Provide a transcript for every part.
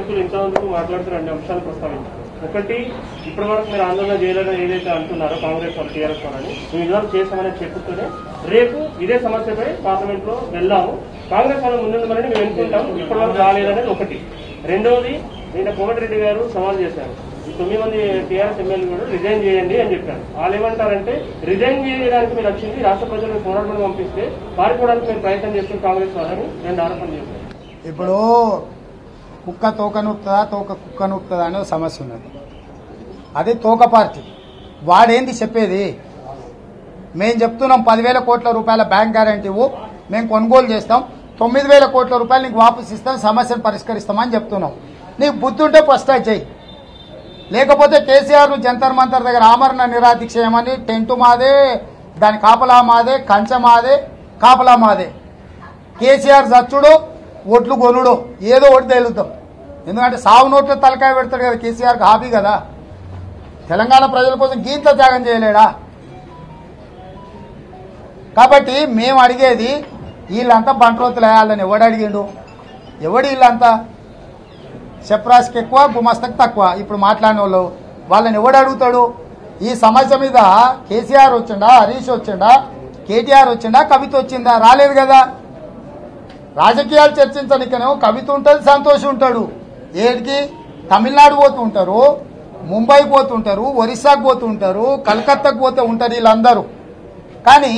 వ్యక్తులు ఇంతమందికి మాట్లాడుతూ రెండు అంశాలు ప్రస్తావించారు ఒకటి ఇప్పటి వరకు మీరు ఆందోళన చేయాలని ఏదైతే అంటున్నారో కాంగ్రెస్ వాళ్ళు టీఆర్ఎస్ వాళ్ళని మేము ఇదివరకు చేస్తామని చెప్పుతూనే రేపు ఇదే సమస్యపై పార్లమెంట్ లో వెళ్దాము కాంగ్రెస్ వాళ్ళు ముందుండమని మేము ఎన్నుకుంటాం ఇప్పటి వరకు రాలేదనేది ఒకటి రెండవది నిన్న కోమటిరెడ్డి గారు సవాల్ చేశారు ఈ తొమ్మిది మంది టీఆర్ఎస్ ఎమ్మెల్యే కూడా రిజైన్ చేయండి అని చెప్పారు వాళ్ళు ఏమంటారంటే రిజైన్ చేయడానికి మీరు వచ్చింది రాష్ట్ర ప్రజలకు పోరాటం పంపిస్తే పారిపోవడానికి మీరు ప్రయత్నం చేస్తున్న కాంగ్రెస్ వాళ్ళని రెండు ఆరోపణ చేశారు ఇప్పుడు కుక్క తోక నొక్కుతుందా తోక కుక్క నొక్కుతుందా అనే ఒక సమస్య ఉన్నది అది తోక పార్టీ వాడేంది చెప్పేది మేము చెప్తున్నాం పదివేల కోట్ల రూపాయల బ్యాంక్ గ్యారంటీ ఇవ్వు మేము కొనుగోలు చేస్తాం తొమ్మిది వేల కోట్ల రూపాయలు నీకు వాపస్ ఇస్తాం సమస్యను పరిష్కరిస్తామని చెప్తున్నాం నీకు బుద్ధి ఉంటే ఫస్ట్ అది చెయ్యి లేకపోతే కేసీఆర్ ను జంతర్ మంతర్ దగ్గర ఆమరణ నిరాదీక్ష చేయమని టెంటు మాదే దాని కాపలా మాదే కంచె మాదే కాపలా మాదే కేసీఆర్ చచ్చుడు ఒట్లు కొనుడు ఏదో ఒకటి తేలుతాం ఎందుకంటే సాగు నోట్లో తలకాయ పెడతాడు కదా కేసీఆర్కి హాబీ కదా తెలంగాణ ప్రజల కోసం గీంత త్యాగం చేయలేడా కాబట్టి మేము అడిగేది వీళ్ళంతా బంట్రోతులు వేయాలని ఎవడు అడిగిండు ఎవడు వీళ్ళంతా చెప్రాస్కి ఎక్కువ గుమస్తకు తక్కువ ఇప్పుడు మాట్లాడిన వాళ్ళు వాళ్ళని ఎవడు అడుగుతాడు ఈ సమస్య మీద కేసీఆర్ వచ్చిండా హరీష్ వచ్చిండా కేటీఆర్ వచ్చిండా కవిత వచ్చిందా రాలేదు కదా రాజకీయాలు చర్చించనికనేమో కవిత ఉంటుంది సంతోష్ ఉంటాడు ఏడికి తమిళనాడు పోతుంటారు ముంబై పోతుంటారు ఒరిస్సాకు పోతుంటారు కలకత్తాకు పోతే ఉంటారు వీళ్ళందరూ కానీ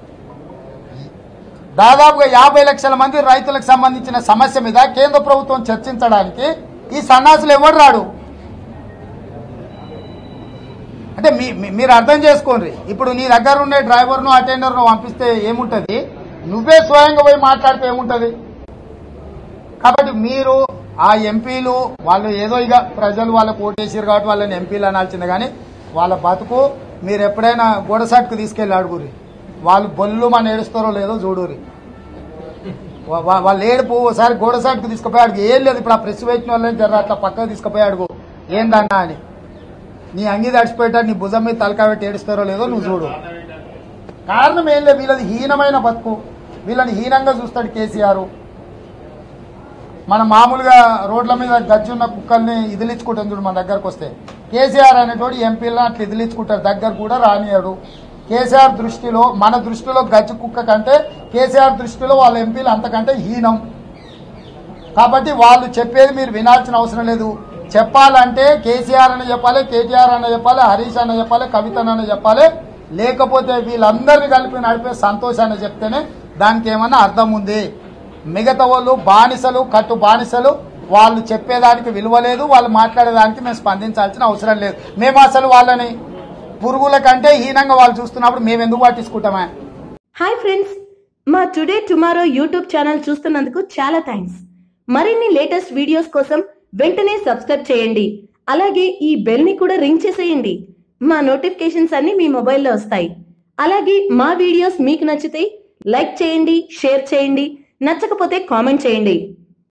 దాదాపుగా యాభై లక్షల మంది రైతులకు సంబంధించిన సమస్య మీద కేంద్ర ప్రభుత్వం చర్చించడానికి ఈ సన్నాసులు ఎవడు రాడు అంటే మీ మీ- మీరు అర్థం చేసుకోండి ఇప్పుడు నీ దగ్గర ఉండే డ్రైవర్ను అటెండర్ను పంపిస్తే ఏముంటది నువ్వే స్వయంగా పోయి మాట్లాడితే ఏముంటది కాబట్టి మీరు ఆ ఎంపీలు వాళ్ళు ఏదో ఇక ప్రజలు వాళ్ళకు ఓటేసారు కాబట్టి వాళ్ళని ఎంపీలు అనాల్సిందే కానీ వాళ్ళ బతుకు మీరు ఎప్పుడైనా గోడసాట్కు తీసుకెళ్ళి అడుగురి వాళ్ళు బొల్లు మన ఏడుస్తారో లేదో చూడురి వా- వా- వాళ్ళ ఏడుపు ఒకసారి గోడసాట్కు తీసుకుపోయి అడుగు ఏం లేదు ఇప్పుడు ఆ ప్రెస్ పెట్టిన వాళ్ళని జర అట్లా పక్కకు తీసుకుపోయి అడుగు ఏందన్నా అని నీ అంగి తడిచిపోయేటట్టు నీ భుజం మీద తలకాయ పెట్టి ఏడుస్తారో లేదో నువ్వు చూడు కారణం ఏం లేదు వీళ్ళది హీనమైన బతుకు వీళ్ళని హీనంగా చూస్తాడు కేసీఆర్ మనం మామూలుగా రోడ్ల మీద గజ్జి ఉన్న కుక్కల్ని ఇదిలించుకుంటాం చూడు మన దగ్గరకు వస్తే కేసీఆర్ అనేటోడు ఎంపీలను అట్లా ఇదిలించుకుంటారు దగ్గర కూడా రానియాడు కేసీఆర్ దృష్టిలో మన దృష్టిలో గజ్జి కుక్క కంటే కేసీఆర్ దృష్టిలో వాళ్ళ ఎంపీలు అంతకంటే హీనం కాబట్టి వాళ్ళు చెప్పేది మీరు వినాల్సిన అవసరం లేదు చెప్పాలంటే కేసీఆర్ అని చెప్పాలి కేటీఆర్ అని చెప్పాలి హరీష్ అన్న చెప్పాలి కవిత అన్న చెప్పాలి లేకపోతే వీళ్ళందరినీ కలిపి నడిపే సంతోష్ అని చెప్తేనే దానికి ఏమన్నా అర్థం ఉంది మిగతా వాళ్ళు బానిసలు కట్టు బానిసలు వాళ్ళు చెప్పేదానికి విలువ లేదు వాళ్ళు మాట్లాడేదానికి మేము స్పందించాల్సిన అవసరం లేదు మేము అసలు వాళ్ళని పురుగుల కంటే హీనంగా వాళ్ళు చూస్తున్నప్పుడు మేము ఎందుకు పట్టించుకుంటామా హాయ్ ఫ్రెండ్స్ మా టుడే టుమారో యూట్యూబ్ ఛానల్ చూస్తున్నందుకు చాలా థ్యాంక్స్ మరిన్ని లేటెస్ట్ వీడియోస్ కోసం వెంటనే సబ్స్క్రైబ్ చేయండి అలాగే ఈ బెల్ ని కూడా రింగ్ చేసేయండి మా నోటిఫికేషన్స్ అన్ని మీ మొబైల్లో వస్తాయి అలాగే మా వీడియోస్ మీకు నచ్చితే లైక్ చేయండి షేర్ చేయండి నచ్చకపోతే కామెంట్ చేయండి